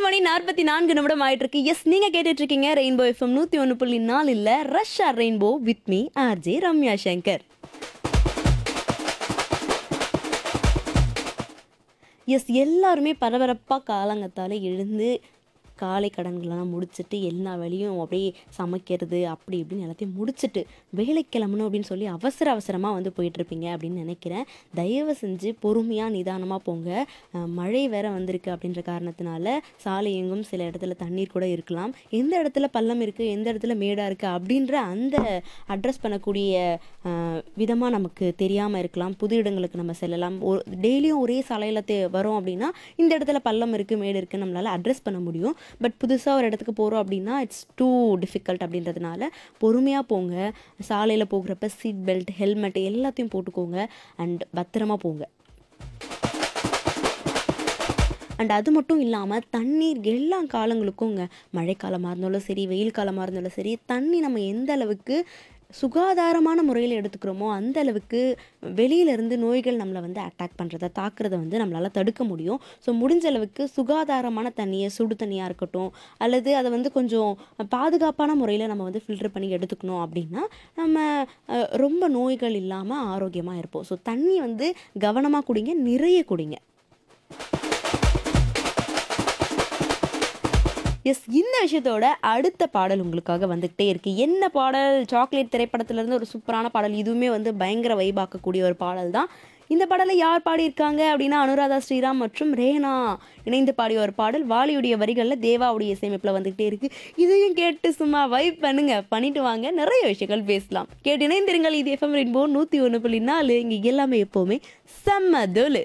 மணி நாற்பத்தி நான்கு நிமிடம் ஆயிட்டு இருக்கு எஸ் நீங்க கேட்டுட்டு இருக்கீங்க ரெயின்போ எஃப்எம் நூத்தி ஒன்று புள்ளி நாலு இல்ல ரஷ்யா rainbow with me RJ Ramya Shankar yes எல்லாருமே பரபரப்பாக காலங்கத்தால் எழுந்து காலை கடன்களெல்லாம் முடிச்சுட்டு எல்லா வேலையும் அப்படியே சமைக்கிறது அப்படி இப்படின்னு எல்லாத்தையும் முடிச்சுட்டு வேலைக்கு கிளம்பணும் அப்படின்னு சொல்லி அவசர அவசரமாக வந்து போயிட்டுருப்பீங்க அப்படின்னு நினைக்கிறேன் தயவு செஞ்சு பொறுமையாக நிதானமாக போங்க அஹ் மழை வேற வந்திருக்கு அப்படின்ற காரணத்தினால சாலை எங்கும் சில இடத்துல தண்ணீர் கூட இருக்கலாம் எந்த இடத்துல பள்ளம் இருக்குது எந்த இடத்துல மேடாக இருக்குது அப்படின்ற அந்த அட்ரஸ் பண்ணக்கூடிய விதமாக நமக்கு தெரியாமல் இருக்கலாம் புது இடங்களுக்கு நம்ம செல்லலாம் ஒரு டெய்லியும் ஒரே சாலையில் தே வரோம் அப்படின்னா இந்த இடத்துல பள்ளம் இருக்குது மேடு இருக்குன்னு நம்மளால் அட்ரஸ் பண்ண முடியும் பட் புதுசாக ஒரு இடத்துக்கு போகிறோம் அப்படின்னா இட்ஸ் டூ டிஃபிகல்ட் அப்படின்றதுனால பொறுமையாக போங்க சாலையில் போகிறப்ப சீட் பெல்ட் ஹெல்மெட் எல்லாத்தையும் போட்டுக்கோங்க அண்ட் பத்திரமா போங்க அண்ட் அது மட்டும் இல்லாமல் தண்ணீர் எல்லா காலங்களுக்குங்க மழைக்காலமாக இருந்தாலும் சரி வெயில் காலமாக இருந்தாலும் சரி தண்ணி நம்ம எந்த அளவுக்கு சுகாதாரமான முறையில் எடுத்துக்கிறோமோ அந்த அளவுக்கு வெளியிலேருந்து நோய்கள் நம்மளை வந்து அட்டாக் பண்ணுறத தாக்குறத வந்து நம்மளால் தடுக்க முடியும் ஸோ முடிஞ்ச அளவுக்கு சுகாதாரமான தண்ணியை சுடு தண்ணியாக இருக்கட்டும் அல்லது அதை வந்து கொஞ்சம் பாதுகாப்பான முறையில் நம்ம வந்து ஃபில்டர் பண்ணி எடுத்துக்கணும் அப்படின்னா நம்ம அஹ், ரொம்ப நோய்கள் இல்லாமல் ஆரோக்கியமாக இருப்போம் ஸோ தண்ணி வந்து கவனமாக குடிங்க நிறைய குடிங்க எஸ் இந்த விஷயத்தோட அடுத்த பாடல் உங்களுக்காக வந்துகிட்டே இருக்கு என்ன பாடல் சாக்லேட் திரைப்படத்திலிருந்து ஒரு சூப்பரான பாடல் இதுவுமே வந்து பயங்கர வைபாக்கக்கூடிய ஒரு பாடல் தான் இந்த பாடலை யார் பாடியிருக்காங்க அப்படின்னா அனுராதா ஸ்ரீராம் மற்றும் ரேனா இணைந்து பாடிய ஒரு பாடல் வாலியுடைய வரிகளில் தேவாவுடைய இசையமைப்பில் வந்துகிட்டே இருக்கு இதையும் கேட்டு சும்மா வைப் பண்ணுங்க பண்ணிட்டு வாங்க நிறைய விஷயங்கள் பேசலாம் கேட்டு இணைந்திருங்கள் இது எஃப்எம் ரெயின்போ நூற்றி ஒன்று புள்ளி நாலு இங்கே எல்லாமே எப்போவுமே செம்ம தோலு